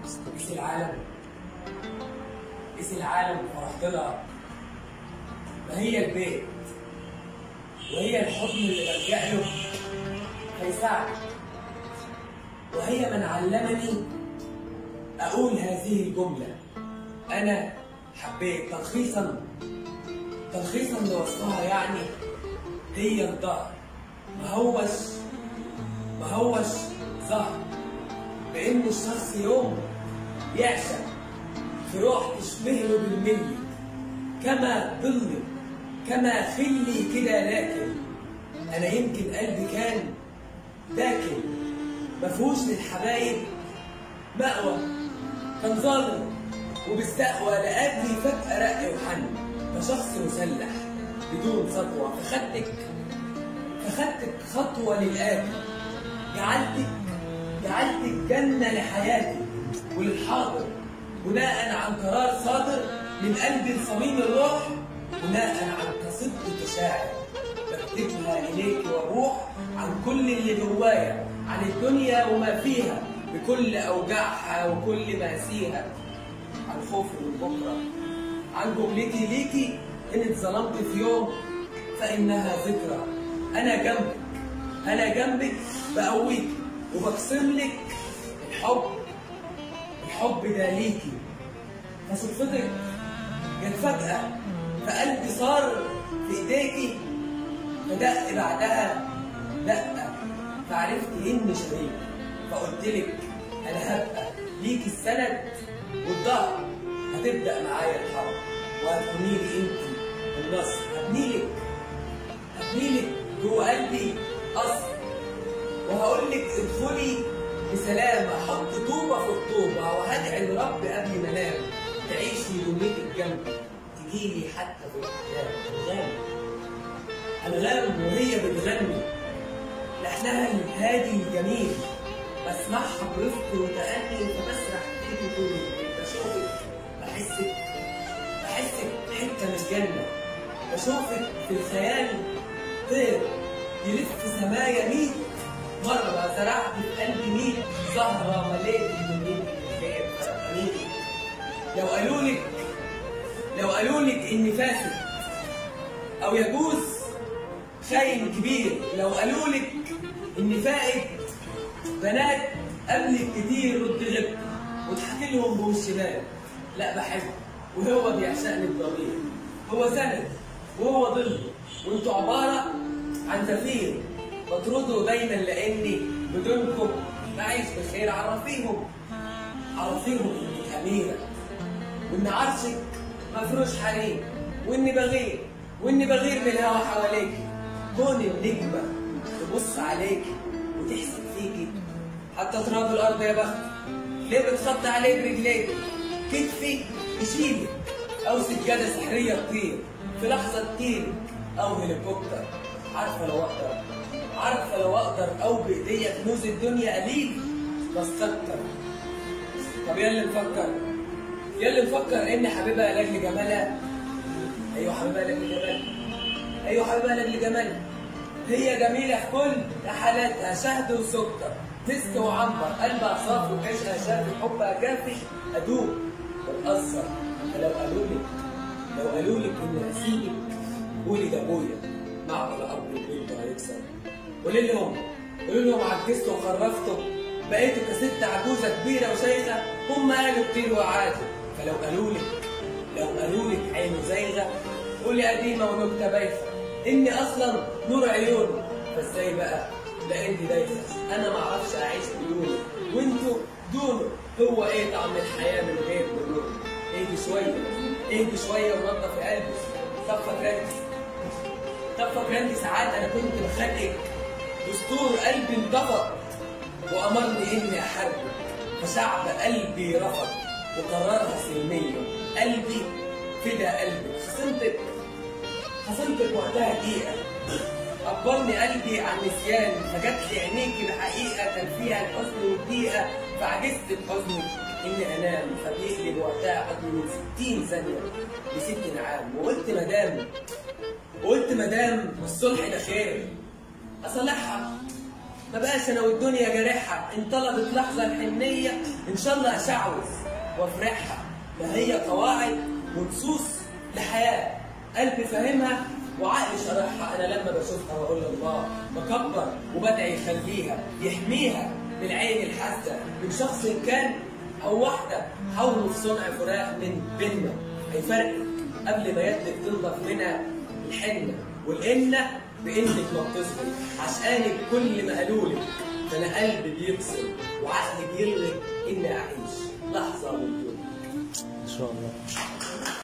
قيس العالم قيس العالم فرحت لها ما هي البيت وهي الحضن اللي بلجأ له هيساعدك وهي من علمني أقول هذه الجملة أنا حبيت تلخيصا تلخيصا لوصفها يعني هي الظهر ما هوش ما هوش ظهر بإن الشخص يوم يعشق في روح تشبهه بالملي كما ظلي كما خلي كده لكن أنا يمكن قلبي كان داكن مفهوش للحبايب مأوى كان ظالم وبالسقوى لقاتني فجأة رق وحن كشخص مسلح بدون سطوة فخدتك فخدتك خطوة للآتي جعلتك جعلتك جنة لحياتي وللحاضر بناء عن قرار صادر من قلبي لصميم الروح بناء عن قصيدتي كشاعر بكتبها إليك وأروح عن كل اللي جوايا عن الدنيا وما فيها بكل أوجاعها وكل مآسيها عن خوفي من بكرة عن جملتي ليكي إن اتظلمت في يوم فإنها ذكرى أنا جنبك أنا جنبك بقويكي وبقسم لك الحب الحب ده ليكي فصدفتك جت فجأة فقلبي صار في إيديكي فدق بعدها دقة فعرفت إني شريك فقلت لك أنا هبقى ليكي السند والظهر هتبدأ معايا الحرب وهتكوني لي أنت النصر هبني لك هبني لك جوه قلبي قصر وهقول لك ادخلي بسلام احط طوبه في الطوبه وهدعي لرب قبل ما انام تعيشي دنيتك جنبي تجيلي حتى في الاحلام انغام انغام وهي بتغني لحنها الهادي الجميل بسمعها برفق وتأني فبسرح فيكي طول الليل بشوفك بحسك بحسك حته من الجنه بشوفك في الخيال طير يلف سمايا ميت مرة زرعت في قلبي ميت زهرة مليت من يمين الخير فرقانيني لو قالوا لك لو قالوا لك اني فاسد او يجوز خاين كبير لو قالوا لك اني فائد بنات قبلك كتير رد غبت وتحكي لهم بوش باب لا بحبه وهو بيعشقني بضمير هو سند وهو ظل وانتوا عبارة عن زفير بطرده دايما لاني بدونكم بعيش بخير عرفيهم عرفيهم انك اميره وان عرشك مفروش حريم واني بغير واني بغير من الهوا حواليكي كون النجمه تبص عليكي وتحسب فيكي حتى تراب الارض يا بخت ليه بتخط عليه برجليك كتفي يشيلك او سجاده سحريه تطير في لحظه تطيرك او هليكوبتر عارفه لو اقدر عارفه لو اقدر او بايديا كنوز الدنيا قليل بس كتر طب يا اللي مفكر يا اللي مفكر ان حبيبها لاجل جمالها ايوه حبيبها لاجل جمالها ايوه حبيبها لاجل جمالها هي جميله في كل حالاتها شهد وسكر مسك وعنبر قلبها صافي وعيشها شافي حبها كافي ادوب واتاثر فلو قالوا لك لو قالوا لك اني هسيبك قولي ده ابويا معقل اب البنت هيكسر قولي لهم قولي لهم عجزت وخرفته بقيتوا كست عجوزه كبيره وشيخه هم قالوا كتير وعادوا فلو قالوا لك لو قالوا لك عينه زايغه قولي قديمه ونكته بايخه اني اصلا نور عيون فازاي بقى لاني دايخه انا ما اعرفش اعيش بدونه وانتوا دونه هو ايه طعم الحياه من غير مرور اهدي شويه اهدي شويه ونضف قلبك طب فاكراني طب فاكراني ساعات انا كنت بخلقك دستور قلبي انضبط وامرني اني احاربك فشعب قلبي رفض وقررها سلميا قلبي فدا قلبك خصمتك خصمتك وقتها دقيقه أجبرني قلبي عن نسيان فجت لي عينيكي بحقيقة كان فيها الحزن والضيقة فعجزت بحزني إني أنام فبيقلب وقتها حضني من 60 ثانية لست عام وقلت مدام وقلت مدام الصلح ده خير أصالحها ما بقاش انا والدنيا جارحها ان طلبت لحظه الحنيه ان شاء الله اشعوذ وافرحها ما هي قواعد ونصوص لحياه قلبي فاهمها وعقلي شرحها انا لما بشوفها بقول الله بكبر وبدعي يخليها يحميها من العين الحاسه من شخص كان او واحده حاولوا في صنع فراق من بيننا هيفرقك قبل ما يدك تنضف منها الحنه والإنة بإنك ما بتصبر عشقانك كل ما قالولك ده أنا قلبي بيكسر وعقلي بيلغي إني أعيش لحظة من دول ان شاء الله